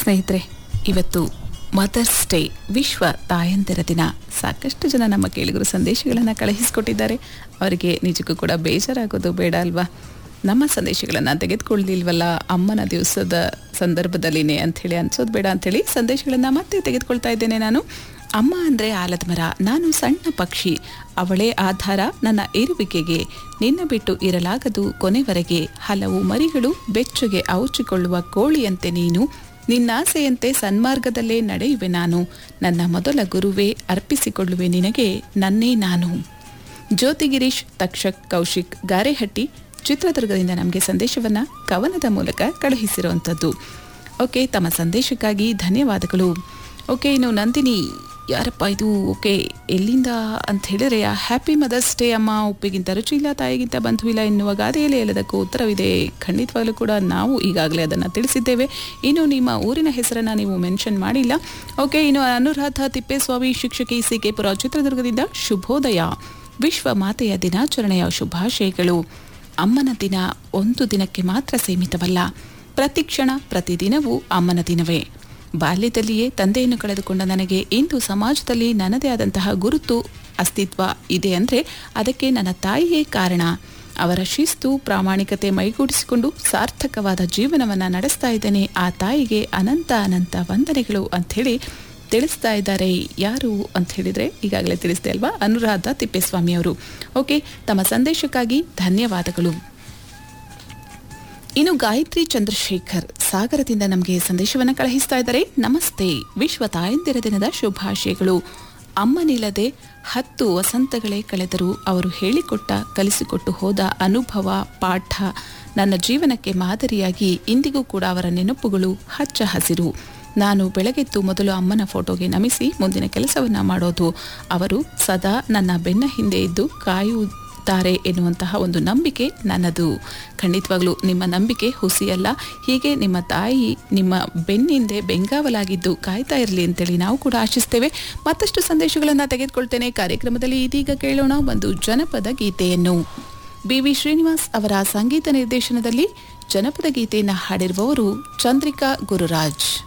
ಸ್ನೇಹಿತರೆ ಇವತ್ತು mother's day ವಿಶ್ವ ತಾಯಂದಿರ ದಿನ ಸಾಕಷ್ಟು ಜನ ನಮ್ಮ ಕೇಳಿಗರು ಸಂದೇಶಗಳನ್ನು ಕಳುಹಿಸಿಕೊಟ್ಟಿದ್ದಾರೆ ಅವರಿಗೆ ನಿಜಕ್ಕೂ ಕೂಡ ಬೇಜಾರಾಗೋದು ಬೇಡ ಅಲ್ವಾ ನಮ್ಮ ಸಂದೇಶಗಳನ್ನು ತೆಗೆದುಕೊಳ್ಳಲಿಲ್ವಲ್ಲ ಅಮ್ಮನ ದಿವಸದ ಸಂದರ್ಭದಲ್ಲಿನೇ ಅಂಥೇಳಿ ಅನ್ಸೋದು ಬೇಡ ಅಂಥೇಳಿ ಸಂದೇಶಗಳನ್ನು ಮತ್ತೆ ತೆಗೆದುಕೊಳ್ತಾ ಇದ್ದೇನೆ ನಾನು ಅಮ್ಮ ಅಂದರೆ ಆಲದ ಮರ ನಾನು ಸಣ್ಣ ಪಕ್ಷಿ ಅವಳೇ ಆಧಾರ ನನ್ನ ಇರುವಿಕೆಗೆ ನಿನ್ನ ಬಿಟ್ಟು ಇರಲಾಗದು ಕೊನೆವರೆಗೆ ಹಲವು ಮರಿಗಳು ಬೆಚ್ಚಗೆ ಔಚಿಕೊಳ್ಳುವ ಕೋಳಿಯಂತೆ ನೀನು ನಿನ್ನಾಸೆಯಂತೆ ಸನ್ಮಾರ್ಗದಲ್ಲೇ ನಡೆಯುವೆ ನಾನು ನನ್ನ ಮೊದಲ ಗುರುವೇ ಅರ್ಪಿಸಿಕೊಳ್ಳುವೆ ನಿನಗೆ ನನ್ನೇ ನಾನು ಜ್ಯೋತಿಗಿರೀಶ್ ತಕ್ಷಕ್ ಕೌಶಿಕ್ ಗಾರೆಹಟ್ಟಿ ಚಿತ್ರದುರ್ಗದಿಂದ ನಮಗೆ ಸಂದೇಶವನ್ನು ಕವನದ ಮೂಲಕ ಕಳುಹಿಸಿರುವಂಥದ್ದು ಓಕೆ ತಮ್ಮ ಸಂದೇಶಕ್ಕಾಗಿ ಧನ್ಯವಾದಗಳು ಓಕೆ ಇನ್ನು ನಂದಿನಿ ಯಾರಪ್ಪ ಇದು ಓಕೆ ಎಲ್ಲಿಂದ ಅಂತ ಹೇಳಿದ್ರೆ ಹ್ಯಾಪಿ ಮದರ್ಸ್ ಡೇ ಅಮ್ಮ ಉಪ್ಪಿಗಿಂತ ರುಚಿ ಇಲ್ಲ ತಾಯಿಗಿಂತ ಬಂಧು ಇಲ್ಲ ಎನ್ನುವ ಗಾದೆಯಲ್ಲಿ ಎಲ್ಲದಕ್ಕೂ ಉತ್ತರವಿದೆ ಖಂಡಿತವಾಗಲೂ ಕೂಡ ನಾವು ಈಗಾಗಲೇ ಅದನ್ನು ತಿಳಿಸಿದ್ದೇವೆ ಇನ್ನು ನಿಮ್ಮ ಊರಿನ ಹೆಸರನ್ನು ನೀವು ಮೆನ್ಷನ್ ಮಾಡಿಲ್ಲ ಓಕೆ ಇನ್ನು ಅನುರಾಧ ತಿಪ್ಪೇಸ್ವಾಮಿ ಶಿಕ್ಷಕಿ ಸಿ ಕೆ ಪುರ ಚಿತ್ರದುರ್ಗದಿಂದ ಶುಭೋದಯ ವಿಶ್ವ ಮಾತೆಯ ದಿನಾಚರಣೆಯ ಶುಭಾಶಯಗಳು ಅಮ್ಮನ ದಿನ ಒಂದು ದಿನಕ್ಕೆ ಮಾತ್ರ ಸೀಮಿತವಲ್ಲ ಪ್ರತಿಕ್ಷಣ ಪ್ರತಿದಿನವೂ ಅಮ್ಮನ ದಿನವೇ ಬಾಲ್ಯದಲ್ಲಿಯೇ ತಂದೆಯನ್ನು ಕಳೆದುಕೊಂಡ ನನಗೆ ಇಂದು ಸಮಾಜದಲ್ಲಿ ನನ್ನದೇ ಆದಂತಹ ಗುರುತು ಅಸ್ತಿತ್ವ ಇದೆ ಅಂದರೆ ಅದಕ್ಕೆ ನನ್ನ ತಾಯಿಯೇ ಕಾರಣ ಅವರ ಶಿಸ್ತು ಪ್ರಾಮಾಣಿಕತೆ ಮೈಗೂಡಿಸಿಕೊಂಡು ಸಾರ್ಥಕವಾದ ಜೀವನವನ್ನು ನಡೆಸ್ತಾ ಇದ್ದೇನೆ ಆ ತಾಯಿಗೆ ಅನಂತ ಅನಂತ ವಂದನೆಗಳು ಅಂಥೇಳಿ ತಿಳಿಸ್ತಾ ಇದ್ದಾರೆ ಯಾರು ಅಂತ ಹೇಳಿದರೆ ಈಗಾಗಲೇ ತಿಳಿಸಿದೆ ಅಲ್ವಾ ಅನುರಾಧ ತಿಪ್ಪೇಸ್ವಾಮಿ ಅವರು ಓಕೆ ತಮ್ಮ ಸಂದೇಶಕ್ಕಾಗಿ ಧನ್ಯವಾದಗಳು ಇನ್ನು ಗಾಯತ್ರಿ ಚಂದ್ರಶೇಖರ್ ಸಾಗರದಿಂದ ನಮಗೆ ಸಂದೇಶವನ್ನು ಕಳುಹಿಸ್ತಾ ಇದ್ದಾರೆ ನಮಸ್ತೆ ವಿಶ್ವ ತಾಯಂದಿರ ದಿನದ ಶುಭಾಶಯಗಳು ಅಮ್ಮನಿಲ್ಲದೆ ಹತ್ತು ವಸಂತಗಳೇ ಕಳೆದರೂ ಅವರು ಹೇಳಿಕೊಟ್ಟ ಕಲಿಸಿಕೊಟ್ಟು ಹೋದ ಅನುಭವ ಪಾಠ ನನ್ನ ಜೀವನಕ್ಕೆ ಮಾದರಿಯಾಗಿ ಇಂದಿಗೂ ಕೂಡ ಅವರ ನೆನಪುಗಳು ಹಚ್ಚ ಹಸಿರು ನಾನು ಬೆಳಗೆದ್ದು ಮೊದಲು ಅಮ್ಮನ ಫೋಟೋಗೆ ನಮಿಸಿ ಮುಂದಿನ ಕೆಲಸವನ್ನು ಮಾಡೋದು ಅವರು ಸದಾ ನನ್ನ ಬೆನ್ನ ಹಿಂದೆ ಇದ್ದು ಕಾಯುತ್ತಾರೆ ಎನ್ನುವಂತಹ ಒಂದು ನಂಬಿಕೆ ನನ್ನದು ಖಂಡಿತವಾಗ್ಲೂ ನಿಮ್ಮ ನಂಬಿಕೆ ಹುಸಿಯಲ್ಲ ಹೀಗೆ ನಿಮ್ಮ ತಾಯಿ ನಿಮ್ಮ ಬೆನ್ನಿಂದೆ ಬೆಂಗಾವಲಾಗಿದ್ದು ಕಾಯ್ತಾ ಇರಲಿ ಅಂತೇಳಿ ನಾವು ಕೂಡ ಆಶಿಸ್ತೇವೆ ಮತ್ತಷ್ಟು ಸಂದೇಶಗಳನ್ನು ತೆಗೆದುಕೊಳ್ತೇನೆ ಕಾರ್ಯಕ್ರಮದಲ್ಲಿ ಇದೀಗ ಕೇಳೋಣ ಒಂದು ಜನಪದ ಗೀತೆಯನ್ನು ಬಿ ವಿ ಶ್ರೀನಿವಾಸ್ ಅವರ ಸಂಗೀತ ನಿರ್ದೇಶನದಲ್ಲಿ ಜನಪದ ಗೀತೆಯನ್ನು ಹಾಡಿರುವವರು ಚಂದ್ರಿಕಾ ಗುರುರಾಜ್